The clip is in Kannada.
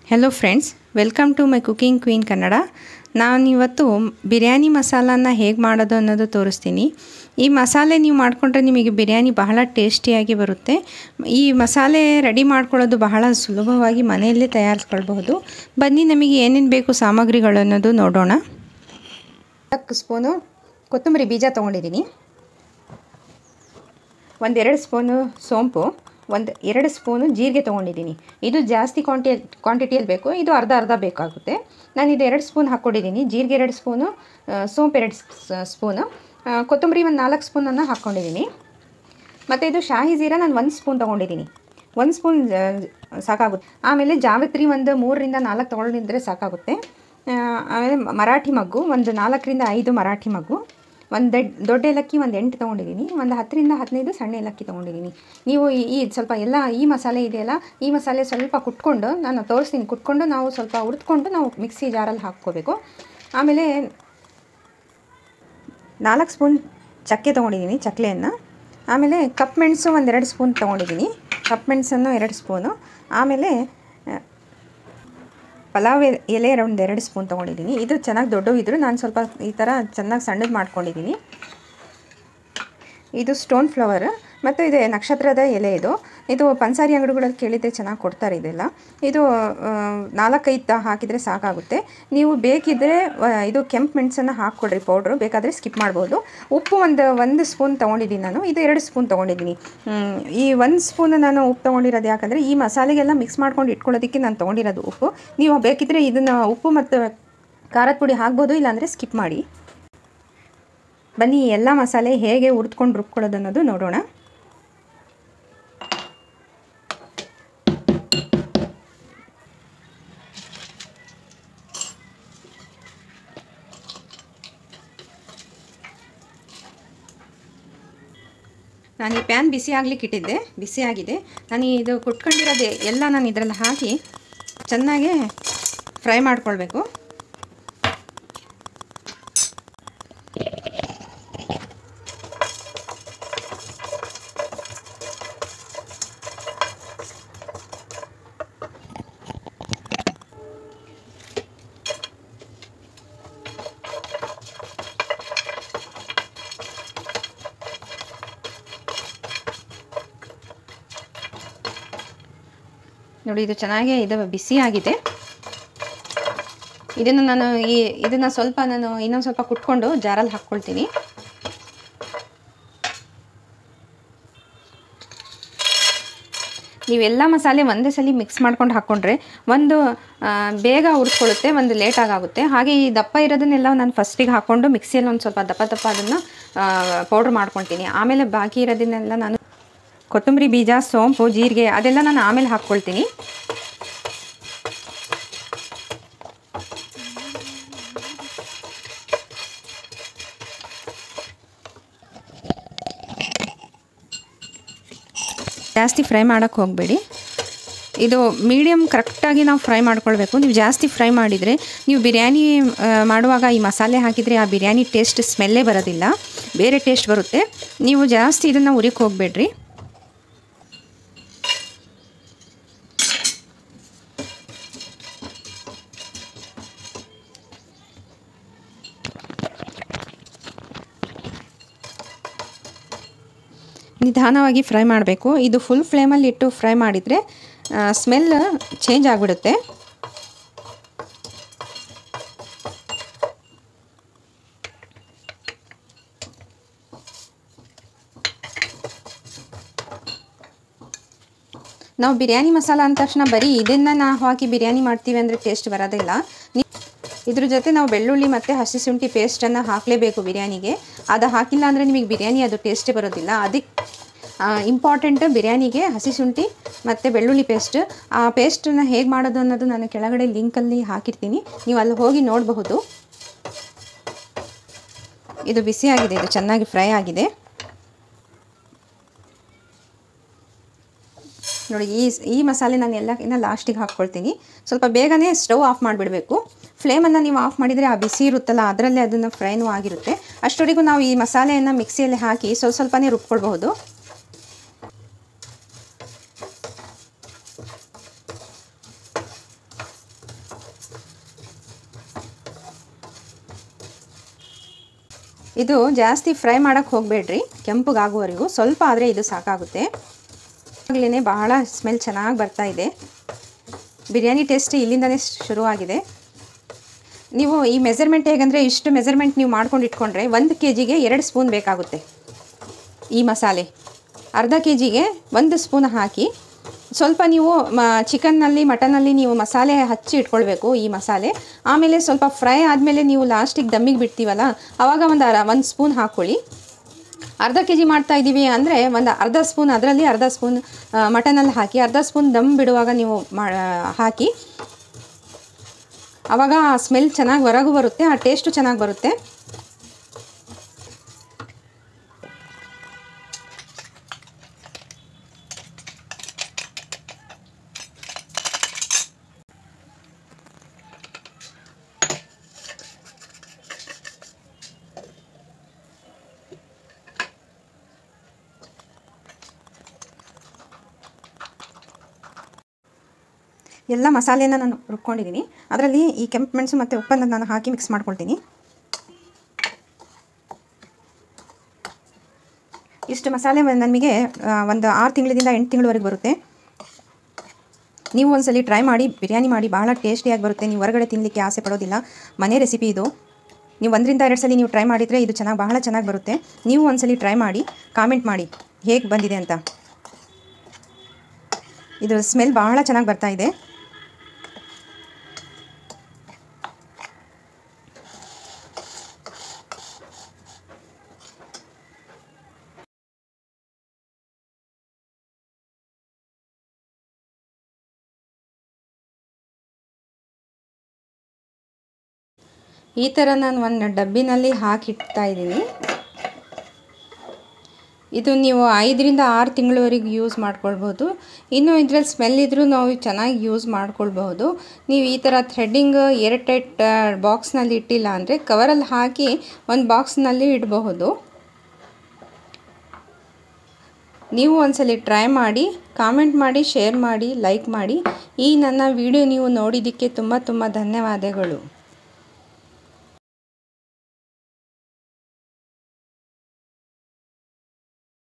hello friends welcome to my cooking queen Kannada ನಾನಿವತ್ತು ಬಿರಿಯಾನಿ ಮಸಾಲಾನ ಹೇಗೆ ಮಾಡೋದು ಅನ್ನೋದು ತೋರಿಸ್ತೀನಿ ಈ ಮಸಾಲೆ ನೀವು ಮಾಡಿಕೊಂಡ್ರೆ ನಿಮಗೆ ಬಿರಿಯಾನಿ ಬಹಳ ಟೇಸ್ಟಿಯಾಗಿ ಬರುತ್ತೆ ಈ ಮಸಾಲೆ ರೆಡಿ ಮಾಡ್ಕೊಳ್ಳೋದು ಬಹಳ ಸುಲಭವಾಗಿ ಮನೆಯಲ್ಲೇ ತಯಾರಿಸ್ಕೊಳ್ಬಹುದು ಬನ್ನಿ ನಮಗೆ ಏನೇನು ಬೇಕು ಸಾಮಗ್ರಿಗಳು ಅನ್ನೋದು ನೋಡೋಣ ನಾಲ್ಕು ಸ್ಪೂನು ಕೊತ್ತಂಬರಿ ಬೀಜ ತೊಗೊಂಡಿದ್ದೀನಿ ಒಂದೆರಡು ಸ್ಪೂನು ಸೋಂಪು ಒಂದು ಎರಡು ಸ್ಪೂನು ಜೀರಿಗೆ ತೊಗೊಂಡಿದ್ದೀನಿ ಇದು ಜಾಸ್ತಿ ಕ್ವಾಂಟಿ ಕ್ವಾಂಟಿಟಿಯಲ್ಲಿ ಬೇಕು ಇದು ಅರ್ಧ ಅರ್ಧ ಬೇಕಾಗುತ್ತೆ ನಾನು ಇದು ಎರಡು ಸ್ಪೂನ್ ಹಾಕ್ಕೊಂಡಿದ್ದೀನಿ ಜೀರಿಗೆ ಎರಡು ಸ್ಪೂನು ಆ, ಸೋಂಪು ಎರಡು ಸ್ಪೂನು ಆ, ಕೊತ್ತಂಬರಿ ಒಂದು ನಾಲ್ಕು ಸ್ಪೂನನ್ನು ಹಾಕ್ಕೊಂಡಿದ್ದೀನಿ ಮತ್ತು ಇದು ಶಾಹಿ ಜೀರಾ ನಾನು ಒಂದು ಸ್ಪೂನ್ ತೊಗೊಂಡಿದ್ದೀನಿ ಒಂದು ಸ್ಪೂನ್ ಸಾಕಾಗುತ್ತೆ ಆಮೇಲೆ ಜಾವಿತ್ರಿ ಒಂದು ಮೂರರಿಂದ ನಾಲ್ಕು ತೊಗೊಂಡಿದ್ರೆ ಸಾಕಾಗುತ್ತೆ ಆ, ಆಮೇಲೆ ಮರಾಠಿ ಮಗ್ಗು ಒಂದು ನಾಲ್ಕರಿಂದ ಐದು ಮರಾಠಿ ಮಗ್ಗು ಒಂದು ದೊಡ್ಡ ದೊಡ್ಡ ಏಲಕ್ಕಿ ಒಂದು ಎಂಟು ತೊಗೊಂಡಿದ್ದೀನಿ ಒಂದು ಹತ್ತರಿಂದ ಹದಿನೈದು ಸಣ್ಣ ಏಲಕ್ಕಿ ತೊಗೊಂಡಿದ್ದೀನಿ ನೀವು ಈ ಈ ಸ್ವಲ್ಪ ಎಲ್ಲ ಈ ಮಸಾಲೆ ಇದೆಯಲ್ಲ ಈ ಮಸಾಲೆ ಸ್ವಲ್ಪ ಕುಟ್ಕೊಂಡು ನಾನು ತೋರಿಸ್ತೀನಿ ಕುಟ್ಕೊಂಡು ನಾವು ಸ್ವಲ್ಪ ಹುರಿದ್ಕೊಂಡು ನಾವು ಮಿಕ್ಸಿ ಜಾರಲ್ಲಿ ಹಾಕ್ಕೋಬೇಕು ಆಮೇಲೆ ನಾಲ್ಕು ಸ್ಪೂನ್ ಚಕ್ಕೆ ತೊಗೊಂಡಿದ್ದೀನಿ ಚಕ್ಲೆಯನ್ನು ಆಮೇಲೆ ಕಪ್ ಮೆಣಸು ಒಂದೆರಡು ಸ್ಪೂನ್ ತೊಗೊಂಡಿದ್ದೀನಿ ಕಪ್ ಮೆಣಸನ್ನು ಎರಡು ಸ್ಪೂನು ಆಮೇಲೆ ಆ, ಪಲಾವ್ ಎ- ಎಲೆ ಒಂದು ಎರಡು ಸ್ಪೂನ್ ತೊಗೊಂಡಿದ್ದೀನಿ ಇದು ಚೆನ್ನಾಗಿ ದೊಡ್ಡವು ಇದ್ದರೂ ನಾನು ಸ್ವಲ್ಪ ಈ ಥರ ಚೆನ್ನಾಗಿ ಸಣ್ಣದು ಮಾಡ್ಕೊಂಡಿದ್ದೀನಿ ಇದು ಸ್ಟೋನ್ ಫ್ಲವರ್ ಮತ್ತು ಇದು ನಕ್ಷತ್ರದ ಎಲೆ ಇದು ಇದು ಪನ್ಸಾರಿ ಅಂಗಡಿಗಳಲ್ಲಿ ಕೇಳಿದರೆ ಚೆನ್ನಾಗಿ ಕೊಡ್ತಾರೆ ಇದೆಲ್ಲ ಇದು ಆ, ನಾಲ್ಕೈದು ತ ಹಾಕಿದರೆ ಸಾಕಾಗುತ್ತೆ ನೀವು ಬೇಕಿದ್ದರೆ ಆ, ಇದು ಕೆಂಪು ಮೆಣಸನ್ನು ಹಾಕ್ಕೊಡ್ರಿ ಪೌಡ್ರು ಬೇಕಾದರೆ ಸ್ಕಿಪ್ ಮಾಡ್ಬೋದು ಉಪ್ಪು ಒಂದು ಒಂದು ಸ್ಪೂನ್ ತೊಗೊಂಡಿದ್ದೀನಿ ನಾನು ಇದು ಎರಡು ಸ್ಪೂನ್ ತೊಗೊಂಡಿದ್ದೀನಿ ಹ್ಮ್, ಈ ಒಂದು ಸ್ಪೂನ್ ನಾನು ಉಪ್ಪು ತೊಗೊಂಡಿರೋದು ಯಾಕಂದರೆ ಈ ಮಸಾಲೆಗೆಲ್ಲ ಮಿಕ್ಸ್ ಮಾಡ್ಕೊಂಡು ಇಟ್ಕೊಳ್ಳೋದಕ್ಕೆ ನಾನು ತೊಗೊಂಡಿರೋದು ಉಪ್ಪು ನೀವು ಬೇಕಿದ್ದರೆ ಇದನ್ನು ಉಪ್ಪು ಮತ್ತು ಖಾರದ ಪುಡಿ ಹಾಕ್ಬೋದು ಇಲ್ಲಾಂದರೆ ಸ್ಕಿಪ್ ಮಾಡಿ ಬನ್ನಿ ಈ ಎಲ್ಲ ಮಸಾಲೆ ಹೇಗೆ ಹುರಿದ್ಕೊಂಡು ರುಬ್ಕೊಳ್ಳೋದು ಅನ್ನೋದು ನೋಡೋಣ ನಾನು ಈ ಪ್ಯಾನ್ ಬಿಸಿ ಆಗ್ಲಿಕ್ಕೆ ಇಟ್ಟಿದ್ದೆ ಬಿಸಿ ಆಗಿದೆ ನಾನು ಇದು ಕುಟ್ಕೊಂಡಿರೋದು ಎಲ್ಲ ನಾನು ಇದರಲ್ಲಿ ಹಾಕಿ ಚೆನ್ನಾಗಿ ಫ್ರೈ ಮಾಡ್ಕೊಳ್ಬೇಕು ನೋಡಿ ಇದು ಚೆನ್ನಾಗಿ ಇದು ಬಿಸಿ ಆಗಿದೆ ಇದನ್ನು ನಾನು ಈ ಇದನ್ನು ಸ್ವಲ್ಪ ನಾನು ಇನ್ನೊಂದು ಸ್ವಲ್ಪ ಕುಟ್ಕೊಂಡು ಜಾರಲ್ಲಿ ಹಾಕ್ಕೊಳ್ತೀನಿ ನೀವೆಲ್ಲ ಮಸಾಲೆ ಒಂದೇ ಸಲ ಮಿಕ್ಸ್ ಮಾಡ್ಕೊಂಡು ಹಾಕ್ಕೊಂಡ್ರೆ ಒಂದು ಆ, ಬೇಗ ಹುರ್ಕೊಳ್ಳುತ್ತೆ ಒಂದು ಲೇಟಾಗಿ ಆಗುತ್ತೆ ಹಾಗೆ ಈ ದಪ್ಪ ಇರೋದನ್ನೆಲ್ಲ ನಾನು ಫಸ್ಟಿಗೆ ಹಾಕ್ಕೊಂಡು ಮಿಕ್ಸಿಯಲ್ಲಿ ಒಂದು ಸ್ವಲ್ಪ ದಪ್ಪ ದಪ್ಪ ಅದನ್ನು ಪೌಡ್ರ್ ಮಾಡ್ಕೊಳ್ತೀನಿ ಆಮೇಲೆ ಬಾಕಿ ಇರೋದನ್ನೆಲ್ಲ ನಾನು ಕೊತ್ತಂಬರಿ ಬೀಜ ಸೋಂಪು ಜೀರಿಗೆ ಅದೆಲ್ಲ ನಾನು ಆಮೇಲೆ ಹಾಕ್ಕೊಳ್ತೀನಿ ಜಾಸ್ತಿ ಫ್ರೈ ಮಾಡೋಕ್ಕೆ ಹೋಗಬೇಡಿ ಇದು ಮೀಡಿಯಮ್ ಕರೆಕ್ಟಾಗಿ ನಾವು ಫ್ರೈ ಮಾಡ್ಕೊಳ್ಬೇಕು ನೀವು ಜಾಸ್ತಿ ಫ್ರೈ ಮಾಡಿದರೆ ನೀವು ಬಿರಿಯಾನಿ ಆ, ಮಾಡುವಾಗ ಈ ಮಸಾಲೆ ಹಾಕಿದರೆ ಆ ಬಿರಿಯಾನಿ ಟೇಸ್ಟ್ ಸ್ಮೆಲ್ಲೇ ಬರೋದಿಲ್ಲ ಬೇರೆ ಟೇಸ್ಟ್ ಬರುತ್ತೆ ನೀವು ಜಾಸ್ತಿ ಇದನ್ನು ಉರಿಕ್ಕೆ ಹೋಗಬೇಡ್ರಿ ನಿಧಾನವಾಗಿ ಫ್ರೈ ಮಾಡಬೇಕು ಇದು ಫುಲ್ ಫ್ಲೇಮಲ್ಲಿ ಇಟ್ಟು ಫ್ರೈ ಮಾಡಿದರೆ ಸ್ಮೆಲ್ ಚೇಂಜ್ ಆಗಿಬಿಡುತ್ತೆ ನಾವು ಬಿರಿಯಾನಿ ಮಸಾಲ ಅಂದ ತಕ್ಷಣ ಬರೀ ಇದನ್ನು ನಾವು ಹಾಕಿ ಬಿರಿಯಾನಿ ಮಾಡ್ತೀವಿ ಅಂದರೆ ಟೇಸ್ಟ್ ಬರೋದಿಲ್ಲ ನಿ- ಇದ್ರ ಜೊತೆ ನಾವು ಬೆಳ್ಳುಳ್ಳಿ ಮತ್ತು ಹಸಿ ಶುಂಠಿ ಪೇಸ್ಟನ್ನು ಹಾಕಲೇಬೇಕು ಬಿರಿಯಾನಿಗೆ ಅದು ಹಾಕಿಲ್ಲ ಅಂದರೆ ನಿಮಗೆ ಬಿರಿಯಾನಿ ಅದು ಟೇಸ್ಟೇ ಬರೋದಿಲ್ಲ ಅದಕ್ಕೆ ಇಂಪಾರ್ಟೆಂಟ್ ಬಿರಿಯಾನಿಗೆ ಹಸಿ ಶುಂಠಿ ಮತ್ತು ಬೆಳ್ಳುಳ್ಳಿ ಪೇಸ್ಟ್ ಆ ಪೇಸ್ಟನ್ನು ಹೇಗೆ ಮಾಡೋದು ಅನ್ನೋದು ನಾನು ಕೆಳಗಡೆ ಲಿಂಕಲ್ಲಿ ಹಾಕಿರ್ತೀನಿ ನೀವು ಅಲ್ಲಿ ಹೋಗಿ ನೋಡಬಹುದು ಇದು ಬಿಸಿಯಾಗಿದೆ ಇದು ಚೆನ್ನಾಗಿ ಫ್ರೈ ಆಗಿದೆ ನೋಡಿ ಈ ಈ ಮಸಾಲೆ ನಾನು ಎಲ್ಲಕ್ಕಿಂತ ಲಾಸ್ಟಿಗೆ ಹಾಕ್ಕೊಳ್ತೀನಿ ಸ್ವಲ್ಪ ಬೇಗನೆ ಸ್ಟವ್ ಆಫ್ ಮಾಡಿಬಿಡಬೇಕು ಫ್ಲೇಮನ್ನು ನೀವು ಆಫ್ ಮಾಡಿದರೆ ಆ ಬಿಸಿ ಇರುತ್ತಲ್ಲ ಅದರಲ್ಲೇ ಅದನ್ನು ಫ್ರೈನೂ ಆಗಿರುತ್ತೆ ಅಷ್ಟೊರಿಗೂ ನಾವು ಈ ಮಸಾಲೆಯನ್ನು ಮಿಕ್ಸಿಯಲ್ಲಿ ಹಾಕಿ ಸ್ವಲ್ಪ ಸ್ವಲ್ಪನೇ ರುಬ್ಕೊಳ್ಬಹುದು ಇದು ಜಾಸ್ತಿ ಫ್ರೈ ಮಾಡೋಕ್ಕೆ ಹೋಗಬೇಡ್ರಿ ಕೆಂಪಗಾಗುವವರೆಗೂ ಸ್ವಲ್ಪ ಆದರೆ ಇದು ಸಾಕಾಗುತ್ತೆ ಆಗಲೇ ಬಹಳ ಸ್ಮೆಲ್ ಚೆನ್ನಾಗಿ ಬರ್ತಾ ಇದೆ ಬಿರಿಯಾನಿ ಟೇಸ್ಟ್ ಇಲ್ಲಿಂದನೇ ಶುರುವಾಗಿದೆ ನೀವು ಈ ಮೆಸರ್ಮೆಂಟ್ ಹೇಗಂದರೆ ಇಷ್ಟು ಮೆಸರ್ಮೆಂಟ್ ನೀವು ಮಾಡ್ಕೊಂಡು ಇಟ್ಕೊಂಡ್ರೆ ಒಂದು ಕೆ ಜಿಗೆ ಎರಡು ಸ್ಪೂನ್ ಬೇಕಾಗುತ್ತೆ ಈ ಮಸಾಲೆ ಅರ್ಧ ಕೆ ಜಿಗೆ ಒಂದು ಸ್ಪೂನ್ ಹಾಕಿ ಸ್ವಲ್ಪ ನೀವು ಮ ಚಿಕನ್ನಲ್ಲಿ ಮಟನಲ್ಲಿ ನೀವು ಮಸಾಲೆ ಹಚ್ಚಿ ಇಟ್ಕೊಳ್ಬೇಕು ಈ ಮಸಾಲೆ ಆಮೇಲೆ ಸ್ವಲ್ಪ ಫ್ರೈ ಆದಮೇಲೆ ನೀವು ಲಾಸ್ಟಿಗೆ ದಮ್ಮಿಗೆ ಬಿಡ್ತೀವಲ್ಲ ಆವಾಗ ಒಂದು ಅರ ಒಂದು ಸ್ಪೂನ್ ಹಾಕ್ಕೊಳ್ಳಿ ಅರ್ಧ ಕೆ ಜಿ ಮಾಡ್ತಾ ಇದ್ದೀವಿ ಅಂದರೆ ಒಂದು ಅರ್ಧ ಸ್ಪೂನ್ ಅದರಲ್ಲಿ ಅರ್ಧ ಸ್ಪೂನ್ ಮಟನಲ್ಲಿ ಹಾಕಿ ಅರ್ಧ ಸ್ಪೂನ್ ದಮ್ ಬಿಡುವಾಗ ನೀವು ಮಾ ಹಾಕಿ ಆವಾಗ ಆ ಸ್ಮೆಲ್ ಚೆನ್ನಾಗಿ ಹೊರಗೂ ಬರುತ್ತೆ ಆ ಟೇಸ್ಟು ಚೆನ್ನಾಗಿ ಬರುತ್ತೆ ಎಲ್ಲ ಮಸಾಲೆನ ನಾನು ರುಬ್ಕೊಂಡಿದ್ದೀನಿ ಅದರಲ್ಲಿ ಈ ಕೆಂಪು ಮೆಣಸು ಮತ್ತು ಉಪ್ಪನ್ನು ನಾನು ಹಾಕಿ ಮಿಕ್ಸ್ ಮಾಡ್ಕೊಳ್ತೀನಿ ಇಷ್ಟು ಮಸಾಲೆ ನಮಗೆ ಒಂದು ಆರು ತಿಂಗಳಿಂದ ಎಂಟು ತಿಂಗಳವರೆಗೆ ಬರುತ್ತೆ ನೀವು ಒಂದ್ಸಲಿ ಟ್ರೈ ಮಾಡಿ ಬಿರಿಯಾನಿ ಮಾಡಿ ಭಾಳ ಟೇಸ್ಟಿಯಾಗಿ ಬರುತ್ತೆ ನೀವು ಹೊರಗಡೆ ತಿನ್ನಲಿಕ್ಕೆ ಆಸೆ ಪಡೋದಿಲ್ಲ ಮನೆ ರೆಸಿಪಿ ಇದು ನೀವು ಒಂದರಿಂದ ಎರಡು ಸಲ ನೀವು ಟ್ರೈ ಮಾಡಿದರೆ ಇದು ಚೆನ್ನಾಗಿ ಬಹಳ ಚೆನ್ನಾಗಿ ಬರುತ್ತೆ ನೀವು ಒಂದ್ಸಲಿ ಟ್ರೈ ಮಾಡಿ ಕಾಮೆಂಟ್ ಮಾಡಿ ಹೇಗೆ ಬಂದಿದೆ ಅಂತ ಇದ್ರ ಸ್ಮೆಲ್ ಬಹಳ ಚೆನ್ನಾಗಿ ಬರ್ತಾ ಇದೆ ಈ ಥರ ನಾನು ಒಂದು ಡಬ್ಬಿನಲ್ಲಿ ಹಾಕಿಡ್ತಾ ಇದ್ದೀನಿ ಇದು ನೀವು ಐದರಿಂದ ಆರು ತಿಂಗಳವರೆಗೆ ಯೂಸ್ ಮಾಡ್ಕೊಳ್ಬೋದು ಇನ್ನು ಇದರಲ್ಲಿ ಸ್ಮೆಲ್ ಇದ್ದರೂ ನಾವು ಚೆನ್ನಾಗಿ ಯೂಸ್ ಮಾಡ್ಕೊಳ್ಬಹುದು ನೀವು ಈ ಥರ ಥ್ರೆಡ್ಡಿಂಗ್ ಏರ್ ಟೈಟ್ ಬಾಕ್ಸ್ನಲ್ಲಿ ಇಟ್ಟಿಲ್ಲ ಅಂದರೆ ಕವರಲ್ಲಿ ಹಾಕಿ ಒಂದು ಬಾಕ್ಸ್ನಲ್ಲಿ ಇಡಬಹುದು ನೀವು ಒಂದ್ಸಲಿ ಟ್ರೈ ಮಾಡಿ ಕಾಮೆಂಟ್ ಮಾಡಿ ಶೇರ್ ಮಾಡಿ ಲೈಕ್ ಮಾಡಿ ಈ ನನ್ನ ವಿಡಿಯೋ ನೀವು ನೋಡಿದ್ದಕ್ಕೆ ತುಂಬ ತುಂಬ ಧನ್ಯವಾದಗಳು